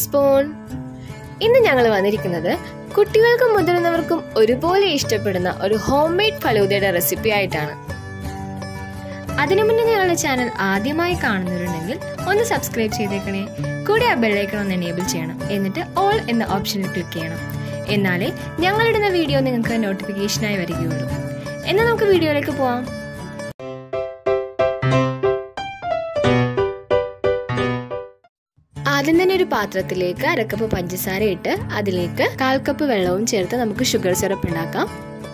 spoon ഇന്ന് ഞങ്ങൾ വന്നിരിക്കുന്നത് കുട്ടികൾക്കും മുതിർന്നവർക്കും ഒരുപോലെ ഇഷ്ടപ്പെടുന്ന ഒരു ഹോം മെയ്ഡ് ഫലൂദയുടെ റെസിപ്പി ആയിട്ടാണ് അതിനു മുന്നേ ഞങ്ങളുടെ ചാനൽ ആദ്യമായി കാണുന്നവരുണ്ടെങ്കിൽ ഒന്ന് സബ്സ്ക്രൈബ് ചെയ്തേക്കണേ കൂടെ ആ ബെല്ലൈക്കൺ ഒന്ന് എനേബിൾ ചെയ്യണം എന്നിട്ട് ഓൾ എന്ന ഓപ്ഷനിൽ ക്ലിക്ക് ചെയ്യണം എന്നാലേ ഞങ്ങളിടുന്ന വീഡിയോ നിങ്ങൾക്ക് നോട്ടിഫിക്കേഷനായി വരികയുള്ളൂ എന്നാൽ നമുക്ക് വീഡിയോയിലേക്ക് പോവാം ആദ്യം തന്നെ ഒരു പാത്രത്തിലേക്ക് അരക്കപ്പ് പഞ്ചസാര ഇട്ട് അതിലേക്ക് കാൽ കപ്പ് വെള്ളവും ചേർത്ത് നമുക്ക് ഷുഗർ സിറപ്പ് ഉണ്ടാക്കാം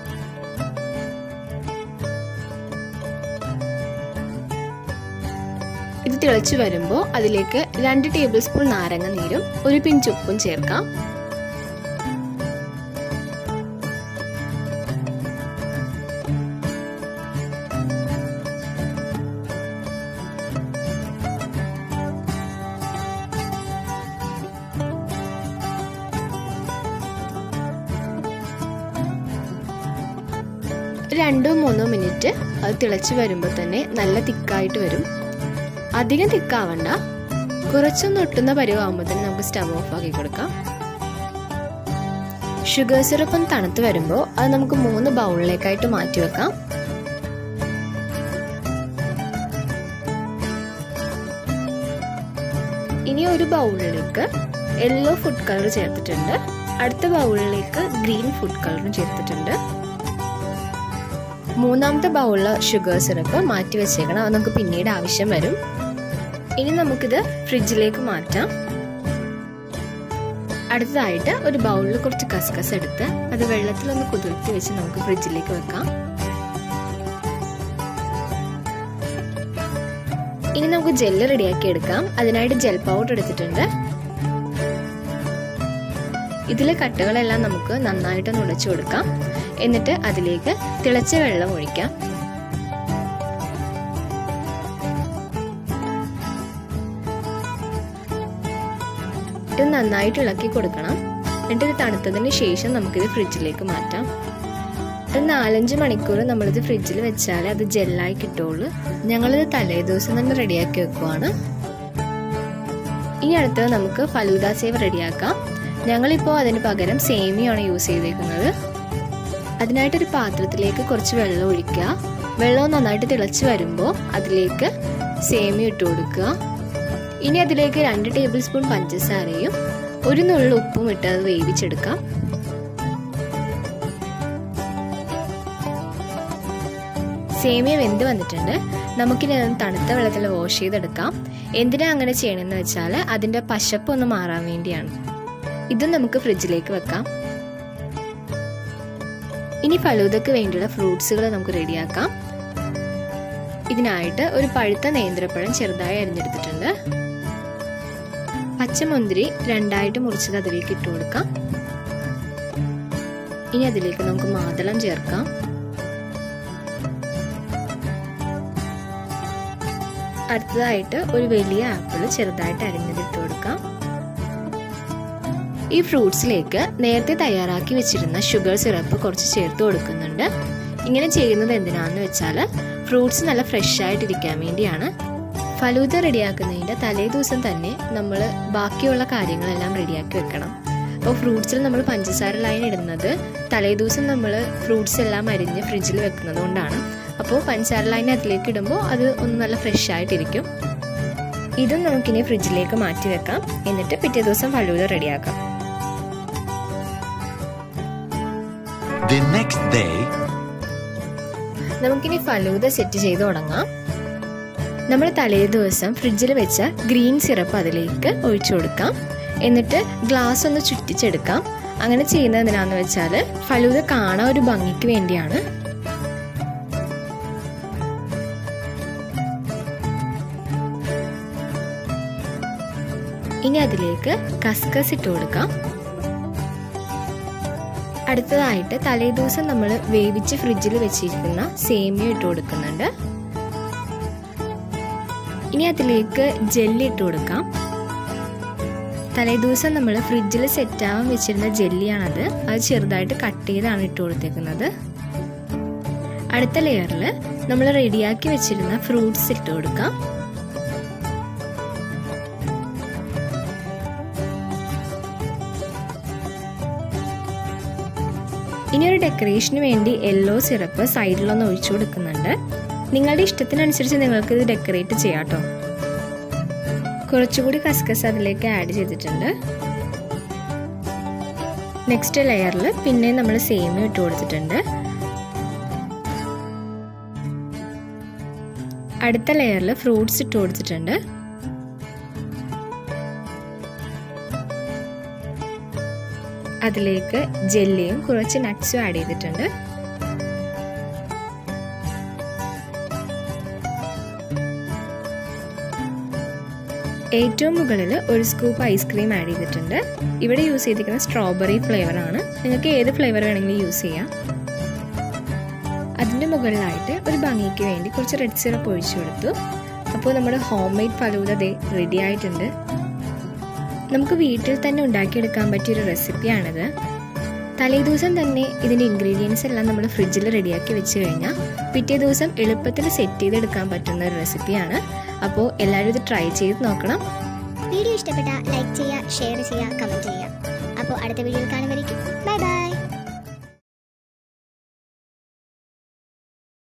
ഇത് തിളച്ചു വരുമ്പോൾ അതിലേക്ക് രണ്ട് ടേബിൾ സ്പൂൺ നാരങ്ങ നീരും ഒരു പിഞ്ച് ഉപ്പും ചേർക്കാം രണ്ടോ മൂന്നോ മിനിറ്റ് അത് തിളച്ച് വരുമ്പോൾ തന്നെ നല്ല തിക്കായിട്ട് വരും അധികം തിക്കാവണ്ട കുറച്ചൊന്ന് ഒട്ടുന്ന പരുവാകുമ്പോൾ തന്നെ നമുക്ക് സ്റ്റവ് ഓഫ് ആക്കി കൊടുക്കാം ഷുഗർ സിറപ്പ് ഒന്ന് തണുത്ത് വരുമ്പോൾ അത് നമുക്ക് മൂന്ന് ബൗളിലേക്കായിട്ട് മാറ്റി വെക്കാം ഇനി ഒരു ബൗളിലേക്ക് യെല്ലോ ഫുഡ് കളർ ചേർത്തിട്ടുണ്ട് അടുത്ത ബൗളിലേക്ക് ഗ്രീൻ ഫുഡ് കളറും ചേർത്തിട്ടുണ്ട് മൂന്നാമത്തെ ബൗളിൽ ഷുഗർ സിറപ്പ് മാറ്റി വെച്ചേക്കണം അത് നമുക്ക് പിന്നീട് ആവശ്യം വരും ഇനി നമുക്കിത് ഫ്രിഡ്ജിലേക്ക് മാറ്റാം അടുത്തതായിട്ട് ഒരു ബൗളിൽ കുറച്ച് കസ്കസ് എടുത്ത് അത് വെള്ളത്തിലൊന്ന് കുതിർത്തി വെച്ച് നമുക്ക് ഫ്രിഡ്ജിലേക്ക് വെക്കാം ഇനി നമുക്ക് ജെല്ല് റെഡിയാക്കി എടുക്കാം അതിനായിട്ട് ജെൽ പൗഡർ എടുത്തിട്ടുണ്ട് ഇതിലെ കട്ടകളെല്ലാം നമുക്ക് നന്നായിട്ട് നുടച്ചു കൊടുക്കാം എന്നിട്ട് അതിലേക്ക് തിളച്ച വെള്ളം ഒഴിക്കാം ഇത് നന്നായിട്ട് ഇളക്കി കൊടുക്കണം എന്നിട്ട് ഇത് തണുത്തതിന് ശേഷം നമുക്കിത് ഫ്രിഡ്ജിലേക്ക് മാറ്റാം ഒരു നാലഞ്ച് മണിക്കൂർ നമ്മളിത് ഫ്രിഡ്ജിൽ വെച്ചാൽ അത് ജെല്ലായി കിട്ടുള്ളൂ ഞങ്ങളിത് തലേ ദിവസം തന്നെ റെഡിയാക്കി വെക്കുവാണ് ഇനി അടുത്തത് നമുക്ക് ഫലൂദ സേവ് റെഡിയാക്കാം ഞങ്ങളിപ്പോൾ അതിന് പകരം സേമിയാണ് യൂസ് ചെയ്തേക്കുന്നത് അതിനായിട്ടൊരു പാത്രത്തിലേക്ക് കുറച്ച് വെള്ളം ഒഴിക്കുക വെള്ളം നന്നായിട്ട് തിളച്ച് വരുമ്പോൾ അതിലേക്ക് സേമി ഇട്ട് കൊടുക്കുക ഇനി അതിലേക്ക് രണ്ട് ടേബിൾ സ്പൂൺ പഞ്ചസാരയും ഒരു നുള്ളു ഉപ്പും ഇട്ട് അത് വേവിച്ചെടുക്കാം സേമിയ വെന്ത് വന്നിട്ടുണ്ട് നമുക്കിനി തണുത്ത വെള്ളത്തിൽ വാഷ് ചെയ്തെടുക്കാം എന്തിനാ അങ്ങനെ ചെയ്യണമെന്ന് വെച്ചാൽ അതിൻ്റെ പശപ്പ് ഒന്ന് മാറാൻ വേണ്ടിയാണ് ഇതും നമുക്ക് ഫ്രിഡ്ജിലേക്ക് വെക്കാം ഇനി ഫലൂദക്ക് വേണ്ടിയുള്ള ഫ്രൂട്ട്സുകൾ നമുക്ക് റെഡിയാക്കാം ഇതിനായിട്ട് ഒരു പഴുത്ത നേന്ത്രപ്പഴം ചെറുതായി അരിഞ്ഞെടുത്തിട്ടുണ്ട് പച്ചമുന്തിരി രണ്ടായിട്ട് മുറിച്ചത് അതിലേക്ക് ഇട്ട് കൊടുക്കാം ഇനി അതിലേക്ക് നമുക്ക് മാതളം ചേർക്കാം അടുത്തതായിട്ട് ഒരു വലിയ ആപ്പിൾ ചെറുതായിട്ട് അരിഞ്ഞത് ഇട്ട് കൊടുക്കാം ഈ ഫ്രൂട്ട്സിലേക്ക് നേരത്തെ തയ്യാറാക്കി വെച്ചിരുന്ന ഷുഗർ സിറപ്പ് കുറച്ച് ചേർത്ത് കൊടുക്കുന്നുണ്ട് ഇങ്ങനെ ചെയ്യുന്നത് എന്തിനാന്ന് വെച്ചാൽ ഫ്രൂട്ട്സ് നല്ല ഫ്രഷ് ആയിട്ടിരിക്കാൻ വേണ്ടിയാണ് ഫലൂദ റെഡിയാക്കുന്നതിൻ്റെ തലേ ദിവസം തന്നെ നമ്മൾ ബാക്കിയുള്ള കാര്യങ്ങളെല്ലാം റെഡിയാക്കി വെക്കണം അപ്പോൾ ഫ്രൂട്ട്സിൽ നമ്മൾ പഞ്ചസാര ലൈൻ ഇടുന്നത് തലേ ദിവസം നമ്മൾ ഫ്രൂട്ട്സ് എല്ലാം അരിഞ്ഞ് ഫ്രിഡ്ജിൽ വെക്കുന്നത് കൊണ്ടാണ് അപ്പോൾ പഞ്ചസാര ലൈൻ അതിലേക്ക് ഇടുമ്പോൾ അത് ഒന്ന് നല്ല ഫ്രഷ് ആയിട്ടിരിക്കും ഇതും നമുക്കിനി ഫ്രിഡ്ജിലേക്ക് മാറ്റി വെക്കാം എന്നിട്ട് പിറ്റേ ദിവസം ഫലൂദ റെഡിയാക്കാം The next day, നമുക്കിനി ഫലൂദ സെറ്റ് ചെയ്ത് തുടങ്ങാം നമ്മൾ തലേ ദിവസം ഫ്രിഡ്ജിൽ വെച്ച ഗ്രീൻ സിറപ്പ് അതിലേക്ക് ഒഴിച്ചു കൊടുക്കാം എന്നിട്ട് ഗ്ലാസ് ഒന്ന് ചുറ്റിച്ചെടുക്കാം അങ്ങനെ ചെയ്യുന്നത് എന്തിനാന്ന് വെച്ചാൽ ഫലൂദ കാണാൻ ഒരു ഭംഗിക്ക് വേണ്ടിയാണ് ഇനി അതിലേക്ക് കസ്കസ് ഇട്ട് കൊടുക്കാം അടുത്തതായിട്ട് തലേദിവസം നമ്മൾ വേവിച്ച് ഫ്രിഡ്ജിൽ വെച്ചിരിക്കുന്ന സേമിയ ഇട്ട് കൊടുക്കുന്നുണ്ട് ഇനി അതിലേക്ക് ജെല്ലി ഇട്ട് കൊടുക്കാം തലേദിവസം നമ്മൾ ഫ്രിഡ്ജിൽ സെറ്റാവാൻ വെച്ചിരുന്ന ജെല്ലിയാണത് അത് ചെറുതായിട്ട് കട്ട് ചെയ്താണ് ഇട്ട് കൊടുത്തേക്കുന്നത് അടുത്ത ലെയറിൽ നമ്മൾ റെഡിയാക്കി വെച്ചിരുന്ന ഫ്രൂട്ട്സ് ഇട്ട് കൊടുക്കാം ഇനി ഒരു ഡെക്കറേഷന് വേണ്ടി യെല്ലോ സിറപ്പ് സൈഡിലൊന്ന് ഒഴിച്ചു കൊടുക്കുന്നുണ്ട് നിങ്ങളുടെ ഇഷ്ടത്തിനനുസരിച്ച് നിങ്ങൾക്ക് ഇത് ഡെക്കറേറ്റ് ചെയ്യാം കേട്ടോ കുറച്ചുകൂടി കസ്കസ് അതിലേക്ക് ആഡ് ചെയ്തിട്ടുണ്ട് നെക്സ്റ്റ് ലെയറിൽ പിന്നെ നമ്മൾ സേമിയ ഇട്ട് കൊടുത്തിട്ടുണ്ട് അടുത്ത ലെയറിൽ ഫ്രൂട്ട്സ് ഇട്ട് കൊടുത്തിട്ടുണ്ട് അതിലേക്ക് ജെല്ലിയും കുറച്ച് നട്ട്സും ആഡ് ചെയ്തിട്ടുണ്ട് ഏറ്റവും മുകളിൽ ഒരു സ്കൂപ്പ് ഐസ്ക്രീം ആഡ് ചെയ്തിട്ടുണ്ട് ഇവിടെ യൂസ് ചെയ്തിരിക്കുന്ന സ്ട്രോബെറി ഫ്ലേവർ ആണ് നിങ്ങൾക്ക് ഏത് ഫ്ലേവർ വേണമെങ്കിലും യൂസ് ചെയ്യാം അതിൻ്റെ മുകളിലായിട്ട് ഒരു ഭംഗിക്ക് വേണ്ടി കുറച്ച് റെഡ് സിറപ്പ് ഒഴിച്ചു കൊടുത്തു അപ്പോൾ നമ്മുടെ ഹോം മെയ്ഡ് ഫലൂദ ദേ റെഡി ആയിട്ടുണ്ട് നമുക്ക് വീട്ടിൽ തന്നെ ഉണ്ടാക്കിയെടുക്കാൻ പറ്റിയൊരു റെസിപ്പിയാണിത് തലേദിവസം തന്നെ ഇതിൻ്റെ ഇൻഗ്രീഡിയൻസ് എല്ലാം നമ്മൾ ഫ്രിഡ്ജിൽ റെഡിയാക്കി വെച്ച് കഴിഞ്ഞാൽ പിറ്റേ ദിവസം എളുപ്പത്തിൽ സെറ്റ് ചെയ്തെടുക്കാൻ പറ്റുന്ന ഒരു റെസിപ്പിയാണ് അപ്പോൾ എല്ലാവരും ഇത് ട്രൈ ചെയ്ത് നോക്കണം വീഡിയോ ഇഷ്ടപ്പെട്ട ലൈക്ക് ചെയ്യുക ഷെയർ ചെയ്യുക കമൻറ്റ് ചെയ്യുക അപ്പോൾ അടുത്ത വീഡിയോയിൽ കാണുമ്പോഴേക്കും ബൈ ബൈ